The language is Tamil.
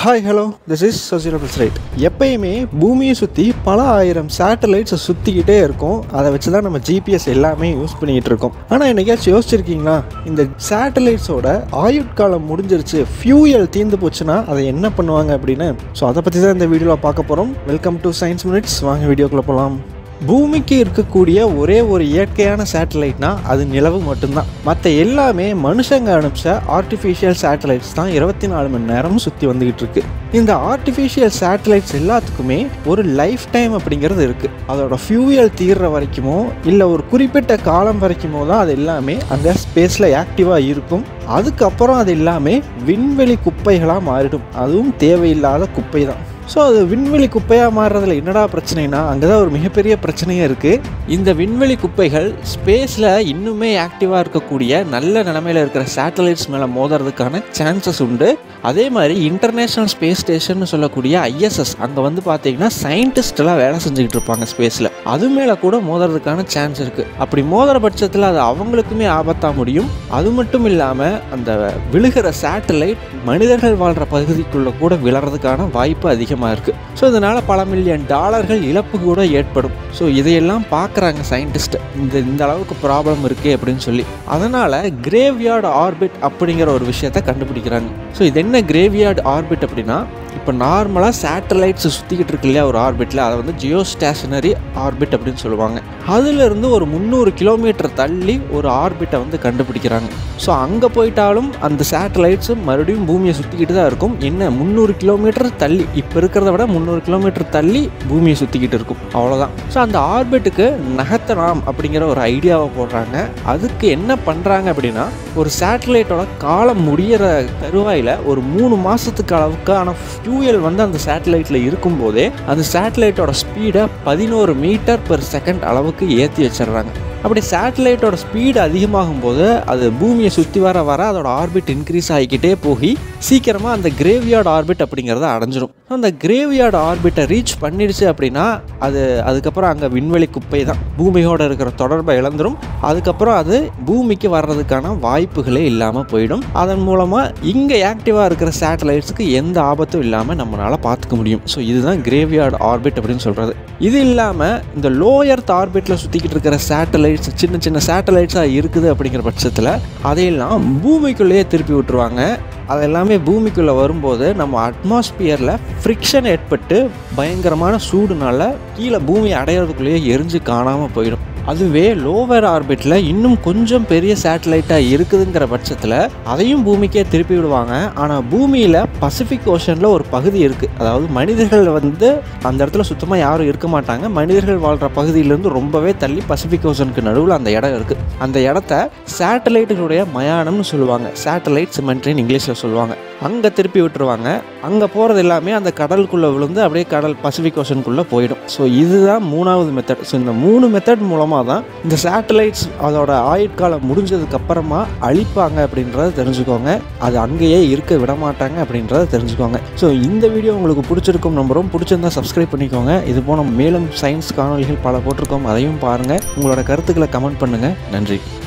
hi hello this is social right எப்பயுமே பூமியை சுற்றி பல ஆயிரம் சேட்டலைட்ஸை சுற்றிக்கிட்டே இருக்கும் அதை வச்சு தான் நம்ம ஜிபிஎஸ் எல்லாமே யூஸ் பண்ணிக்கிட்டு இருக்கோம் ஆனால் என்னைக்காச்சும் யோசிச்சிருக்கீங்களா இந்த சேட்டலைட்ஸோட ஆயுட்காலம் முடிஞ்சிருச்சு ஃபியூயல் தீர்ந்து போச்சுன்னா அதை என்ன பண்ணுவாங்க அப்படின்னு ஸோ அதை பற்றி தான் இந்த வீடியோவில் பார்க்க போகிறோம் வெல்கம் டு சயின்ஸ் மினிட்ஸ் வாங்க வீடியோக்குள்ளே போகலாம் பூமிக்கு இருக்கக்கூடிய ஒரே ஒரு இயற்கையான சேட்டலைட்னா அது நிலவு மட்டும்தான் மற்ற எல்லாமே மனுஷங்க அனுப்பிச்ச ஆர்டிஃபிஷியல் சேட்டலைட்ஸ் தான் இருபத்தி நாலு மணி நேரமும் சுற்றி வந்துக்கிட்டு இருக்கு இந்த ஆர்டிஃபிஷியல் சேட்டலைட்ஸ் எல்லாத்துக்குமே ஒரு லைஃப் டைம் அப்படிங்கிறது இருக்குது அதோட ஃபியூயல் தீர்ற வரைக்குமோ இல்லை ஒரு குறிப்பிட்ட காலம் வரைக்குமோ தான் அது எல்லாமே அந்த ஸ்பேஸில் ஆக்டிவாக இருக்கும் அதுக்கப்புறம் அது எல்லாமே விண்வெளி குப்பைகளாக மாறிடும் அதுவும் தேவையில்லாத குப்பை தான் ஸோ அது விண்வெளி குப்பையாக மாறுறதுல என்னடா பிரச்சனைனா அங்கே தான் ஒரு மிகப்பெரிய பிரச்சனையே இருக்குது இந்த விண்வெளி குப்பைகள் ஸ்பேஸில் இன்னுமே ஆக்டிவாக இருக்கக்கூடிய நல்ல நிலமையில் இருக்கிற சேட்டலைட்ஸ் மேலே மோதுறதுக்கான சான்சஸ் உண்டு அதே மாதிரி இன்டர்நேஷ்னல் ஸ்பேஸ் ஸ்டேஷன் சொல்லக்கூடிய ஐஎஸ்எஸ் அங்கே வந்து பார்த்தீங்கன்னா சயின்டிஸ்டெல்லாம் வேலை செஞ்சுக்கிட்டு இருப்பாங்க ஸ்பேஸில் அது மேலே கூட மோதுறதுக்கான சான்ஸ் இருக்குது அப்படி மோதுற பட்சத்தில் அது அவங்களுக்குமே ஆபத்தாக முடியும் அது மட்டும் இல்லாமல் அந்த விழுகிற சேட்டலைட் மனிதர்கள் வாழ்கிற பகுதிக்குள்ளே கூட விழறதுக்கான வாய்ப்பு அதிகமாக இருக்குது ஸோ இதனால் பல மில்லியன் டாலர்கள் இழப்பு கூட ஏற்படும் ஸோ இதையெல்லாம் பார்க்குறாங்க சயின்டிஸ்ட் இந்த இந்த அளவுக்கு ப்ராப்ளம் இருக்கே அப்படின்னு சொல்லி அதனால் கிரேவ்யார்டு ஆர்பிட் அப்படிங்கிற ஒரு விஷயத்தை கண்டுபிடிக்கிறாங்க ஸோ இது என்ன கிரேவ்யார்டு ஆர்பிட் அப்படின்னா இப்போ நார்மலாக சேட்டலைட்ஸ் சுற்றிக்கிட்டு இருக்கு இல்லையா ஒரு ஆர்பிட்டில் அதை வந்து ஜியோ ஸ்டேஷனரி ஆர்பிட் அப்படின்னு சொல்லுவாங்க அதுலேருந்து ஒரு முந்நூறு கிலோமீட்டர் தள்ளி ஒரு ஆர்பிட்டை வந்து கண்டுபிடிக்கிறாங்க ஸோ அங்கே போயிட்டாலும் அந்த சேட்டலைட்ஸு மறுபடியும் பூமியை சுற்றிக்கிட்டு தான் இருக்கும் என்ன முந்நூறு கிலோமீட்டர் தள்ளி இப்போ இருக்கிறத விட முந்நூறு கிலோமீட்டர் தள்ளி பூமியை சுற்றிக்கிட்டு இருக்கும் அவ்வளோதான் ஸோ அந்த ஆர்பிட்டுக்கு நகர்த்தலாம் அப்படிங்கிற ஒரு ஐடியாவை போடுறாங்க அதுக்கு என்ன பண்ணுறாங்க அப்படின்னா ஒரு சேட்டலைட்டோட காலம் முடிகிற தருவாயில் ஒரு மூணு மாதத்துக்கு அளவுக்கான ஃபியூயல் வந்து அந்த சேட்டலைட்டில் இருக்கும்போதே அந்த சேட்டலைட்டோட ஸ்பீடை பதினோரு மீட்டர் பெர் செகண்ட் அளவுக்கு ஏற்றி வச்சிடுறாங்க அப்படி சேட்டலைட்டோட ஸ்பீடு அதிகமாகும் போது அது பூமியை சுற்றி வர வர அதோட ஆர்பிட் இன்க்ரீஸ் ஆகிக்கிட்டே போய் சீக்கிரமாக அந்த கிரேவியார்டு ஆர்பிட் அப்படிங்கிறத அடைஞ்சிரும் அந்த கிரேவியார்டு ஆர்பிட்டை ரீச் பண்ணிடுச்சு அப்படின்னா அது அதுக்கப்புறம் அங்கே விண்வெளி குப்பை தான் பூமியோடு இருக்கிற தொடர்பை இழந்துரும் அதுக்கப்புறம் அது பூமிக்கு வர்றதுக்கான வாய்ப்புகளே இல்லாமல் போயிடும் அதன் மூலமாக இங்கே ஆக்டிவாக இருக்கிற சேட்டலைட்ஸுக்கு எந்த ஆபத்தும் இல்லாமல் நம்மளால் பார்த்துக்க முடியும் ஸோ இதுதான் கிரேவியார்டு ஆர்பிட் அப்படின்னு சொல்கிறது இது இல்லாமல் இந்த லோயர்த் ஆர்பிட்டில் சுற்றிக்கிட்டு இருக்கிற சேட்டலைட்ஸ் சின்ன சின்ன சேட்டலைட்ஸாக இருக்குது அப்படிங்கிற பட்சத்தில் அதையெல்லாம் பூமிக்குள்ளேயே திருப்பி விட்டுருவாங்க அது எல்லாமே பூமிக்குள்ளே வரும்போது நம்ம அட்மாஸ்பியரில் ஃப்ரிக்ஷன் ஏற்பட்டு பயங்கரமான சூடுனால கீழே பூமி அடையிறதுக்குள்ளேயே எரிஞ்சு காணாமல் போயிடும் அதுவே லோவர் ஆர்பிட்டில் இன்னும் கொஞ்சம் பெரிய சேட்டலைட்டாக இருக்குதுங்கிற பட்சத்தில் அதையும் பூமிக்கே திருப்பி விடுவாங்க ஆனால் பூமியில் பசிபிக் ஓஷனில் ஒரு பகுதி இருக்குது அதாவது மனிதர்கள் வந்து அந்த இடத்துல சுத்தமாக யாரும் இருக்க மாட்டாங்க மனிதர்கள் வாழ்கிற பகுதியிலேருந்து ரொம்பவே தள்ளி பசிபிக் ஓஷனுக்கு நடுவில் அந்த இடம் இருக்குது அந்த இடத்த சேட்டலைட்டுகளுடைய மயானம்னு சொல்லுவாங்க சேட்டலைட் சிமெண்ட்ரின்னு இங்கிலீஷில் சொல்லுவாங்க அங்கே திருப்பி விட்டுருவாங்க அங்கே போகிறது எல்லாமே அந்த கடலுக்குள்ளே விழுந்து அப்படியே கடல் பசிபிக் ஓஷனுக்குள்ளே போயிடும் ஸோ இதுதான் மூணாவது மெத்தட் ஸோ இந்த மூணு மெத்தட் மூலமாக தான் இந்த சேட்டலைட்ஸ் அதோட ஆயுட்காலம் முடிஞ்சதுக்கு அப்புறமா அழிப்பாங்க அப்படின்றத தெரிஞ்சுக்கோங்க அது அங்கேயே இருக்க விட மாட்டாங்க அப்படின்றத தெரிஞ்சுக்கோங்க ஸோ இந்த வீடியோ உங்களுக்கு பிடிச்சிருக்கும் நம்பரும் பிடிச்சிருந்தா சப்ஸ்கிரைப் பண்ணிக்கோங்க இது போன மேலும் சயின்ஸ் காணொலிகள் பல போட்டிருக்கோம் அதையும் பாருங்கள் உங்களோட கருத்துக்களை கமெண்ட் பண்ணுங்கள் நன்றி